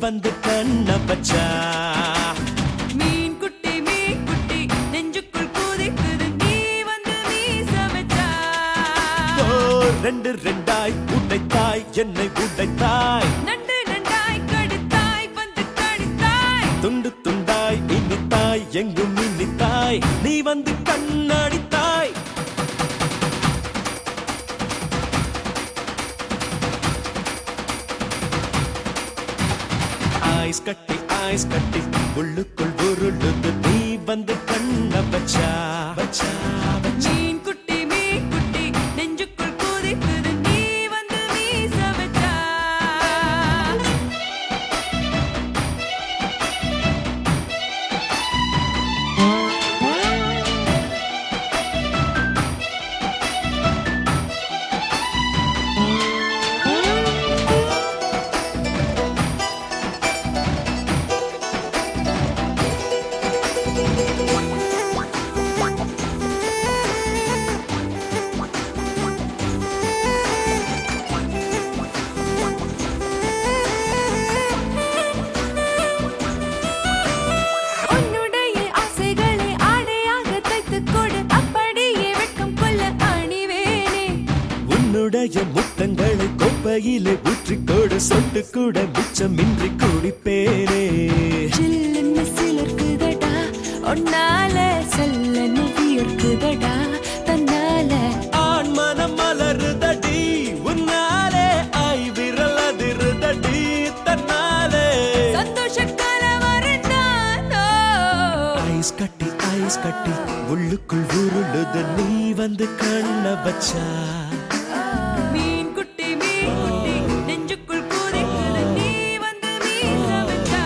வந்து கண்ண பச்சா மீன் குட்டி மீன் குட்டி நெஞ்சுக்குள் குதிக்குது நீ வந்து மீச வச்சா ஓ ரெண்டு ரெண்டாய் உடைத்தாய் என்னை உடைத்தாய் நண்டு நண்டாய் கடித்தாய் வந்து கடித்தாய் துண்டு துண்டாய் இனித்தாய் எங்கும் இனித்தாய் நீ வந்து கண்ணடித்தாய் ஐஸ் கட்டி ஐஸ் கட்டி உள்ளுக்குள் உருளுது நீ வந்து கண்ண பச்சா பச்சா பச்சா மீன் குட்டி மீன் குட்டி நெஞ்சுக்குள் குதிக்குது நீ வந்து மீச வச்சா உன்னுடைய ஆசைகளை ஆடையாக தைத்துக் கொடு அப்படியே வெட்கம் கொள்ள அணிவேனே உன்னுடைய முத்தங்களை கொப்பையிலே ஊற்றிக்கொடு சொட்டு கூட மிச்சமின்றி குடிப்பேனே சில்லுன்னு சிலிர்க்குதடா உன்னால சல்லன்னு வியர்க்குதடா தன்னால ஆண் மனம் மலருதடி உன்னாலே ஐ விரல் அதிருதடி தன்னாலே சந்தோஷ கலவரம் நானோ ஐஸ் கட்டி ஐஸ் கட்டி உள்ளுக்குள் உருளுது நீ வந்து கண்ண வச்சா மீன் குட்டி மீன் குட்டி நெஞ்சுக்குள் குதிக்குது நீ வந்து மீச வச்சா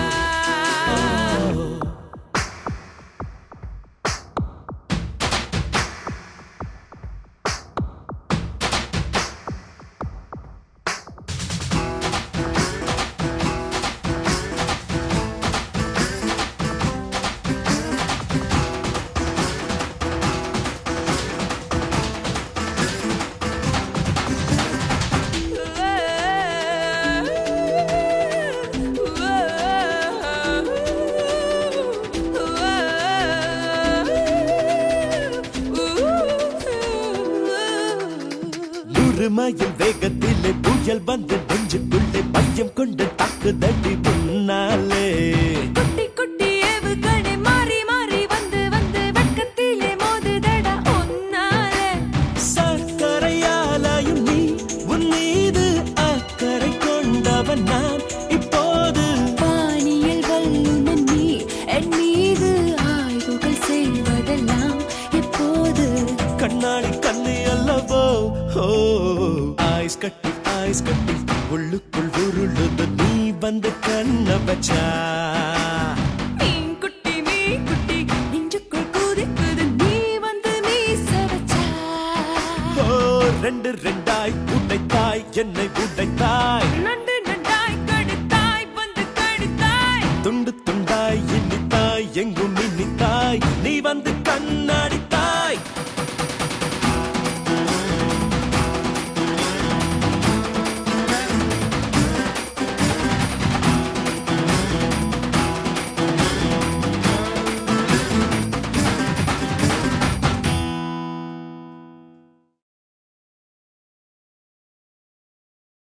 நூறு மைல் வேகத்திலே புயல் வந்து நெஞ்சுக்குள்ளே மையம் கொண்டு தாக்குதடி உன்னாலே குட்டி குட்டி ஏவுகணை மாறி மாறி வந்து வந்து வெட்கத்திலே மோதுதடா உன்னாலே சர்க்கரையாலாயும் நீ உன் மீது அக்கறை கொண்டவன் நான் இப்போது வானியல் வல்லுநன் நீ என் மீது ஆய்வுகள் செய்வதெல்லாம் எப்போது கண்ணாடி கண்ணி அல்லவோ ஓ ஐஸ் கட்டி ஐஸ் கட்டி உள்ளுக்குள் உருளுது நீ வந்து கண்ண வச்சா மீன் குட்டி மீன் குட்டி நெஞ்சுக்குள் குதிக்குது நீ வந்து மீச வச்சா ஓ ரெண்டு ரெண்டாய் உடைத்தாய் என்னை உடைத்தாய் நண்டு நண்டாய் கடித்தாய் வந்து கடித்தாய் துண்டு துண்டாய் இனித்தாய் எங்கும் இனித்தாய் நீ வந்து கண்ணாடி